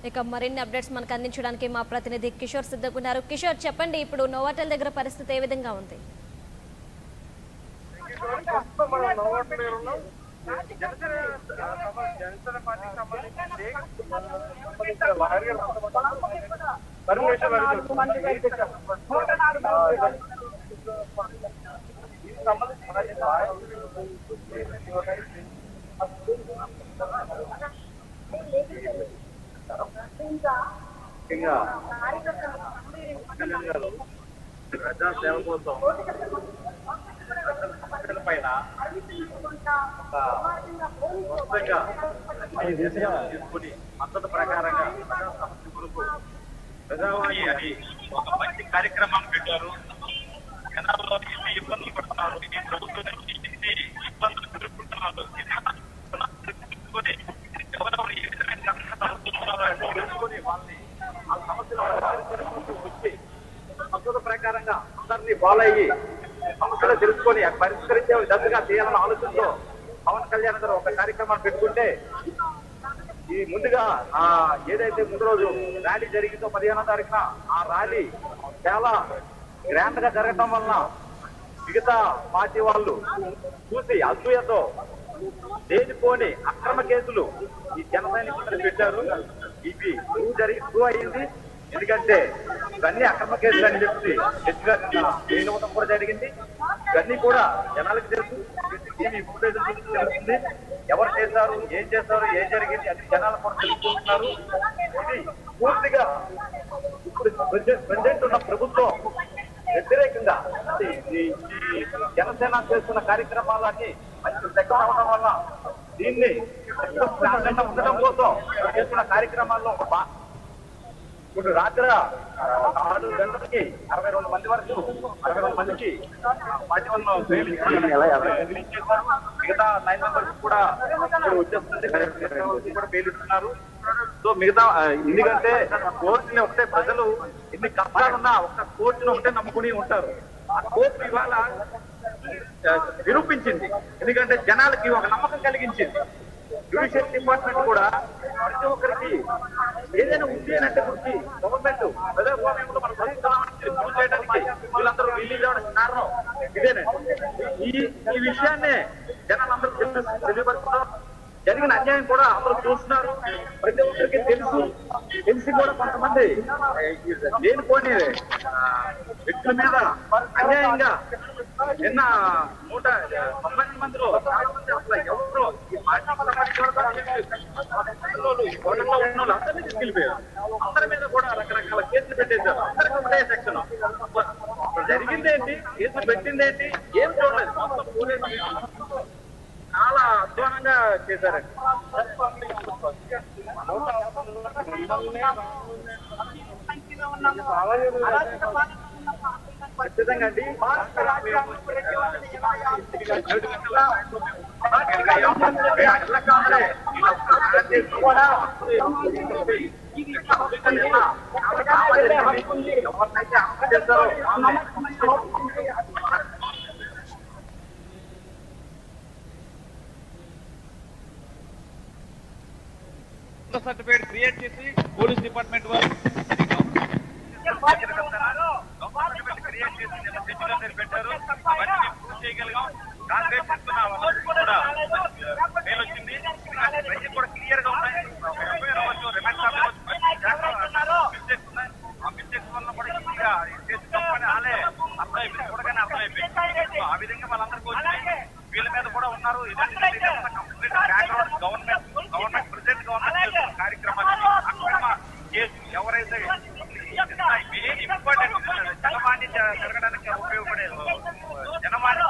ఇక మరిన్ని అప్డేట్స్ మనకు అందించడానికి మా ప్రతినిధి కిషోర్ సిద్ధకున్నారు కిషోర్ చెప్పండి ఇప్పుడు నోవాటెల్ దగ్గర పరిస్థితి ఏ విధంగా ఉంది ప్రస్తుతం మనం నవ్వట్లేదు ఉన్నాం. జనసేన జనసేన పార్టీకి సంబంధించి సంబంధించిన లాయర్లు పర్మిషన్ అడుగుతున్నారు. దీనికి సంబంధించి ముఖ్యంగా కళ్యాణ్ గారు ప్రజా సేవ కోసం ప్రజల సమస్యల పైన ఒక స్పష్టంగా అన్ని నిర్ణయాలు తీసుకుని మద్దతు ప్రకారంగా ప్రజా సమస్య కొరకు ప్రజావాణి అని ఒక మంచి కార్యక్రమాన్ని పెట్టారు జనాల్లో ఎన్ని ఇబ్బందులు పడుతున్నారు ఈ ప్రభుత్వం నుంచి ఎన్ని ఇబ్బందులు ఎదుర్కొంటున్నారు తెలుసుకొని ఎవరెవరు ఏ విధమైన సమస్యలు అనుకుంటున్నారో అన్ని తెలుసుకొని వాళ్ళని ఆ సమస్యలు పరిష్కరించుకుంటూ వచ్చి పద్ధతి ప్రకారంగా అందరినీ ఫాలో అయ్యి సమస్యలు తెలుసుకొని ఆ పరిష్కరించే దశగా చేయాలన్న ఆలోచనతో పవన్ కళ్యాణ్ గారు ఒక కార్యక్రమాన్ని పెట్టుకుంటే ఈ ముందుగా ఆ ఏదైతే ముందు రోజు ర్యాలీ జరిగిందో పదిహేనో తారీఖున ఆ ర్యాలీ చాలా గ్రాండ్ గా జరగటం వలన మిగతా పార్టీ వాళ్ళు చూసి అసూయతో లేనిపోని అక్రమ కేసులు ఈ జన సైనికులు పెట్టారు ఇవి ప్రూవ్ జరిగి ప్రూవ్ అయ్యింది ఎందుకంటే ఇవన్నీ అక్రమ కేసులు అని చెప్పి హెచ్చుగా చేయడం కూడా జరిగింది ఇవన్నీ కూడా జనాలకు తెలుసు టీవీ ఫుటేజ్ చూసి తెలుస్తుంది ఎవరు చేశారు ఏం చేశారు ఏం జరిగింది అది జనాలు కూడా తెలుసుకుంటున్నారు ఇది పూర్తిగా ఇప్పుడు ప్రెసిడెంట్ ఉన్న ప్రభుత్వం వ్యతిరేకంగా ఈ- ఈ- ఈ జనసేన చేస్తున్న కార్యక్రమాలన్నీ మంచి దగ్గర అవడం వల్ల దీన్ని ప్రాధాన్యత ఉండడం కోసం చేస్తున్న కార్యక్రమాల్లో ఒక భా- ఇప్పుడు రాత్రి ఆరు గంటలకి అరవై రెండు మంది వరకు అరవై రెండు మందికి పార్టీ వాళ్ళు బెయిల్ రిలీజ్ చేశారు మిగతా నైన్ మెంబర్స్ కూడా ఇప్పుడు వచ్చేస్తుంది వాళ్ళకి కూడా బెయిల్ ఇస్తున్నారు సో మిగతా ఆ, ఎందుకంటే కోర్టుని ఒకటే ప్రజలు ఎన్ని కష్టాలున్నా ఒక కోర్టుని ఒకటే నమ్ముకుని ఉంటారు ఆ కోర్టు ఇవాళ ఆ, నిరూపించింది ఎందుకంటే జనాలకి ఒక నమ్మకం కలిగించింది జ్యుడిషియల్ డిపార్ట్మెంట్ కూడా ప్రతి ఒక్కరికి ఏదైనా ఉంది అని అంటే గురించి గవర్నమెంట్ ప్రజాస్వామ్యంలో మనం బతుకుతున్నామని ప్రూవ్ చేయడానికి వీళ్ళందరూ రిలీజ్ అవ్వడానికి కారణం ఇదేనండి ఈ ఈ విషయాన్నే జనాలందరూ తెలుసు తెలియపరుస్తున్నారు జరిగిన అన్యాయం కూడా అందరూ చూస్తున్నారు ప్రతి ఒక్కరికి తెలుసు తెలిసి కూడా కొంతమంది లేనిపోని ఆ, వ్యక్తుల మీద అన్యాయంగా నిన్న నూట తొంభై మందిలో చాలా మంది అసలు ఎవరు ఈ పార్టీకి సంబంధించిన వాళ్ళు, ఈ కోటలో ఉన్న వాళ్ళు అందరినీ తీసుకెళ్ళిపోయారు అందరి మీద కూడా రకరకాల కేసులు పెట్టేశారు అందరికీ ఒకటే సెక్షన్ జరిగింది ఏంటి కేసులు పెట్టింది ఏంటి ఏం చూడలేదు మొత్తం పోలీసు చాలా అధ్వానంగా చేశారండి ఖచ్చితంగా అండి ఎవరినైతే అమలు చేస్తారో సర్టిఫికేట్ క్రియేట్ చేసి పోలీస్ డిపార్ట్మెంట్ వారు క్రియేట్ చేసి నిన్న డిజిటల్ అని పెట్టారు అవన్నీ మేము ప్రూవ్ చేయగలిగాం కాంగ్రెస్ చేస్తున్న వాళ్ళకి కూడా మేలు వచ్చింది ఇవన్నీ కూడా క్లియర్ గా ఉన్నాయి ఎఫ్ఐఆర్ అవ్వచ్చు రిమాండ్ అవ్వచ్చు మిస్టేక్స్ ఉన్నాయి ఆ మిస్టేక్స్ వల్ల కూడా ఈజీగా కేసు తప్పని వాళ్ళే అర్థమైపోయింది చూడగానే అర్థమైపోయింది సో ఆ విధంగా వాళ్ళందరికీ వచ్చినాయి వీళ్ళ మీద కూడా ఉన్నారు ఇదంతా complete background government government president government చేస్తున్న కార్యక్రమాన్ని అక్రమ కేసు ఎవరైతే మెయిన్ ఇంపార్టెంట్ జనవాణి జరగడానికి ఉపయోగపడే జనవాణి